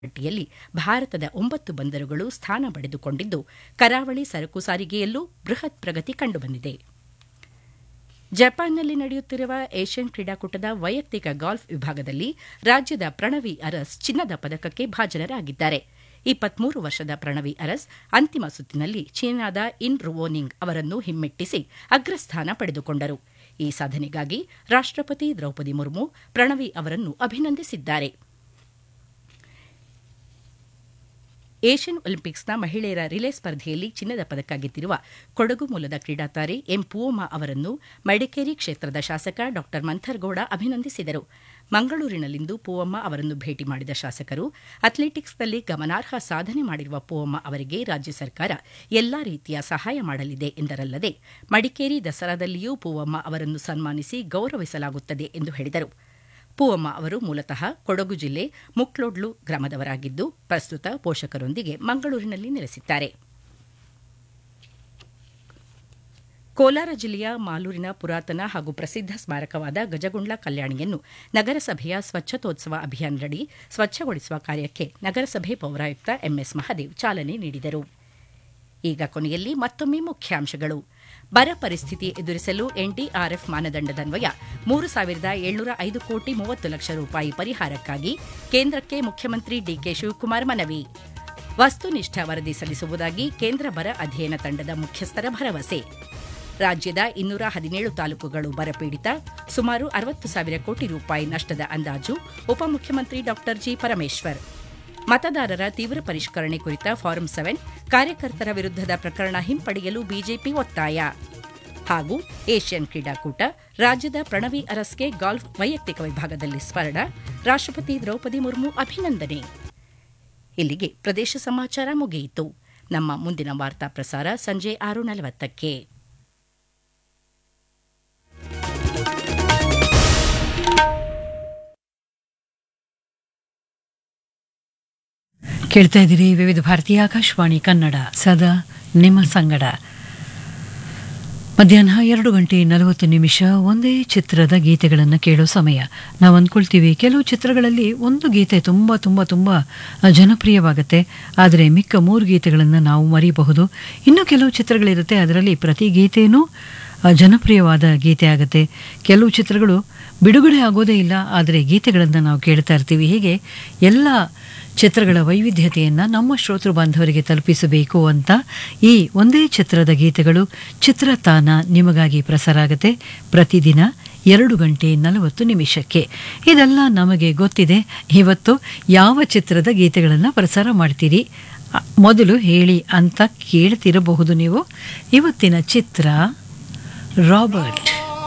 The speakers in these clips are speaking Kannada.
ಪಟ್ಟಿಯಲ್ಲಿ ಭಾರತದ ಒಂಬತ್ತು ಬಂದರುಗಳು ಸ್ಥಾನ ಪಡೆದುಕೊಂಡಿದ್ದು ಕರಾವಳಿ ಸರಕು ಸಾರಿಗೆಯಲ್ಲೂ ಬೃಹತ್ ಪ್ರಗತಿ ಕಂಡುಬಂದಿದೆ ಜಪಾನ್ನಲ್ಲಿ ನಡೆಯುತ್ತಿರುವ ಏಷ್ಯನ್ ಕ್ರೀಡಾಕೂಟದ ವೈಯಕ್ತಿಕ ಗಾಲ್ಫ್ ವಿಭಾಗದಲ್ಲಿ ರಾಜ್ಯದ ಪ್ರಣವಿ ಅರಸ್ ಚಿನ್ನದ ಪದಕಕ್ಕೆ ಭಾಜನರಾಗಿದ್ದಾರೆ ಇಪ್ಪತ್ಮೂರು ವರ್ಷದ ಪ್ರಣವಿ ಅರಸ್ ಅಂತಿಮ ಸುತ್ತಿನಲ್ಲಿ ಚೀನಾದ ಇನ್ ರುವೋನಿಂಗ್ ಅವರನ್ನು ಹಿಮ್ಮೆಟ್ಟಿಸಿ ಅಗ್ರಸ್ಥಾನ ಪಡೆದುಕೊಂಡರು ಈ ಸಾಧನೆಗಾಗಿ ರಾಷ್ಟಪತಿ ದ್ರೌಪದಿ ಮುರ್ಮು ಪ್ರಣವಿ ಅವರನ್ನು ಅಭಿನಂದಿಸಿದ್ದಾರೆ ಏಷ್ಯನ್ ಒಲಿಂಪಿಕ್ಸ್ನ ಮಹಿಳೆಯರ ರಿಲೇ ಸ್ಪರ್ಧೆಯಲ್ಲಿ ಚಿನ್ನದ ಪದಕ ಗೆದ್ದಿರುವ ಕೊಡಗು ಮೂಲದ ಕ್ರೀಡಾತಾರೆ ಎಂ ಪೂವಮ್ಮ ಅವರನ್ನು ಮಡಿಕೇರಿ ಕ್ಷೇತ್ರದ ಶಾಸಕ ಡಾ ಮಂಥರ್ಗೌಡ ಅಭಿನಂದಿಸಿದರು ಮಂಗಳೂರಿನಲ್ಲಿಂದು ಪೂವಮ್ಮ ಅವರನ್ನು ಭೇಟಿ ಮಾಡಿದ ಶಾಸಕರು ಅಥ್ಲೆಟಿಕ್ಸ್ನಲ್ಲಿ ಗಮನಾರ್ಹ ಸಾಧನೆ ಮಾಡಿರುವ ಪೂವಮ್ಮ ಅವರಿಗೆ ರಾಜ್ಯ ಸರ್ಕಾರ ಎಲ್ಲಾ ರೀತಿಯ ಸಹಾಯ ಮಾಡಲಿದೆ ಎಂದರಲ್ಲದೆ ಮಡಿಕೇರಿ ದಸರಾದಲ್ಲಿಯೂ ಪೂವಮ್ಮ ಅವರನ್ನು ಸನ್ಮಾನಿಸಿ ಗೌರವಿಸಲಾಗುತ್ತದೆ ಎಂದು ಹೇಳಿದರು ಪೂವಮ್ಮ ಅವರು ಮೂಲತಃ ಕೊಡಗು ಜಿಲ್ಲೆ ಮುಕ್ಲೋಡ್ಲು ಗ್ರಾಮದವರಾಗಿದ್ದು ಪ್ರಸ್ತುತ ಪೋಷಕರೊಂದಿಗೆ ಮಂಗಳೂರಿನಲ್ಲಿ ನೆಲೆಸಿದ್ದಾರೆ ಕೋಲಾರ ಜಿಲ್ಲೆಯ ಮಾಲೂರಿನ ಪುರಾತನ ಹಾಗೂ ಪ್ರಸಿದ್ಧ ಸ್ಮಾರಕವಾದ ಗಜಗುಂಡ್ಲ ಕಲ್ಯಾಣಿಯನ್ನು ನಗರಸಭೆಯ ಸ್ವಚ್ಛತೋತ್ಸವ ಅಭಿಯಾನದಡಿ ಸ್ವಚ್ಛಗೊಳಿಸುವ ಕಾರ್ಯಕ್ಕೆ ನಗರಸಭೆ ಪೌರಾಯುಕ್ತ ಎಂಎಸ್ ಮಹದೇವ್ ಚಾಲನೆ ನೀಡಿದರು ಈಗ ಕೊನೆಯಲ್ಲಿ ಮತ್ತೊಮ್ಮೆ ಮುಖ್ಯಾಂಶಗಳು ಬರ ಪರಿಸ್ಥಿತಿ ಎದುರಿಸಲು ಎನ್ಡಿಆರ್ಎಫ್ ಮಾನದಂಡದನ್ವಯ ಮೂರು ಸಾವಿರದ ಏಳ್ನೂರ ಐದು ಕೋಟಿ ಮೂವತ್ತು ಲಕ್ಷ ರೂಪಾಯಿ ಪರಿಹಾರಕ್ಕಾಗಿ ಕೇಂದ್ರಕ್ಕೆ ಮುಖ್ಯಮಂತ್ರಿ ಡಿಕೆ ಶಿವಕುಮಾರ್ ಮನವಿ ವಸ್ತುನಿಷ್ಠ ವರದಿ ಸಲ್ಲಿಸುವುದಾಗಿ ಕೇಂದ್ರ ಬರ ಅಧ್ಯಯನ ತಂಡದ ಮುಖ್ಯಸ್ಥರ ಭರವಸೆ ರಾಜ್ಯದ ಇನ್ನೂರ ಹದಿನೇಳು ತಾಲೂಕುಗಳು ಬರಪೀಡಿತ ಸುಮಾರು ಅರವತ್ತು ಸಾವಿರ ಕೋಟಿ ರೂಪಾಯಿ ನಷ್ಟದ ಅಂದಾಜು ಉಪಮುಖ್ಯಮಂತ್ರಿ ಡಾ ಜಿ ಪರಮೇಶ್ವರ್ ಮತದಾರರ ತೀವ್ರ ಪರಿಷ್ಕರಣೆ ಕುರಿತ ಫಾರಂ ಸೆವೆನ್ ಕಾರ್ಯಕರ್ತರ ವಿರುದ್ದದ ಪ್ರಕರಣ ಹಿಂಪಡೆಯಲು ಬಿಜೆಪಿ ಒತ್ತಾಯ ಹಾಗೂ ಏಷ್ಯನ್ ಕ್ರೀಡಾಕೂಟ ರಾಜ್ಯದ ಪ್ರಣವಿ ಅರಸ್ಗೆ ಗಾಲ್ಫ್ ವೈಯಕ್ತಿಕ ವಿಭಾಗದಲ್ಲಿ ಸ್ವರ್ಣ ರಾಷ್ಟಪತಿ ದ್ರೌಪದಿ ಮುರ್ಮು ಅಭಿನಂದನೆ ಇಲ್ಲಿಗೆ ಪ್ರದೇಶ ಸಮಾಚಾರ ಮುಗಿಯಿತು ನಮ್ಮ ಮುಂದಿನ ವಾರ್ತಾ ಪ್ರಸಾರ ಸಂಜೆ ಆರು ನಲವತ್ತಕ್ಕೆ ಕೇಳ್ತಾ ಇದ್ದೀರಿ ವಿವಿಧ ಭಾರತೀಯ ಆಕಾಶವಾಣಿ ಕನ್ನಡ ಸದಾ ನಿಮ್ಮ ಸಂಗಡ ಮಧ್ಯಾಹ್ನ ಎರಡು ಗಂಟೆ ನಲವತ್ತು ನಿಮಿಷ ಒಂದೇ ಚಿತ್ರದ ಗೀತೆಗಳನ್ನು ಕೇಳೋ ಸಮಯ ನಾವು ಅಂದ್ಕೊಳ್ತೀವಿ ಕೆಲವು ಚಿತ್ರಗಳಲ್ಲಿ ಒಂದು ಗೀತೆ ತುಂಬ ತುಂಬ ತುಂಬ ಜನಪ್ರಿಯವಾಗುತ್ತೆ ಆದರೆ ಮಿಕ್ಕ ಮೂರು ಗೀತೆಗಳನ್ನು ನಾವು ಮರಿಬಹುದು ಇನ್ನು ಕೆಲವು ಚಿತ್ರಗಳಿರುತ್ತೆ ಅದರಲ್ಲಿ ಪ್ರತಿ ಗೀತೆಯೂ ಜನಪ್ರಿಯವಾದ ಗೀತೆ ಆಗುತ್ತೆ ಕೆಲವು ಚಿತ್ರಗಳು ಬಿಡುಗಡೆ ಆಗೋದೇ ಇಲ್ಲ ಆದರೆ ಗೀತೆಗಳನ್ನು ನಾವು ಕೇಳ್ತಾ ಇರ್ತೀವಿ ಹೀಗೆ ಎಲ್ಲ ಚಿತ್ರಗಳ ವೈವಿಧ್ಯತೆಯನ್ನು ನಮ್ಮ ಶ್ರೋತೃ ಬಾಂಧವರಿಗೆ ತಲುಪಿಸಬೇಕು ಅಂತ ಈ ಒಂದೇ ಚಿತ್ರದ ಗೀತೆಗಳು ಚಿತ್ರತಾನ ನಿಮಗಾಗಿ ಪ್ರಸಾರ ಆಗುತ್ತೆ ಪ್ರತಿದಿನ ಎರಡು ಗಂಟೆ ನಲವತ್ತು ನಿಮಿಷಕ್ಕೆ ಇದೆಲ್ಲ ನಮಗೆ ಗೊತ್ತಿದೆ ಇವತ್ತು ಯಾವ ಚಿತ್ರದ ಗೀತೆಗಳನ್ನು ಪ್ರಸಾರ ಮಾಡ್ತೀರಿ ಮೊದಲು ಹೇಳಿ ಅಂತ ಕೇಳ್ತಿರಬಹುದು ನೀವು ಇವತ್ತಿನ ಚಿತ್ರ ರಾಬರ್ಟ್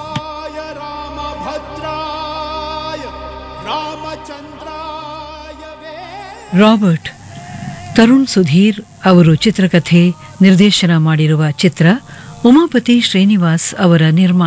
ರಾಬರ್ಟ್ ತರುಣ್ ಸುಧೀರ್ ಅವರು ಚಿತ್ರಕಥೆ ನಿರ್ದೇಶನ ಮಾಡಿರುವ ಚಿತ್ರ ಉಮಾಪತಿ ಶ್ರೀನಿವಾಸ್ ಅವರ ನಿರ್ಮಾಣ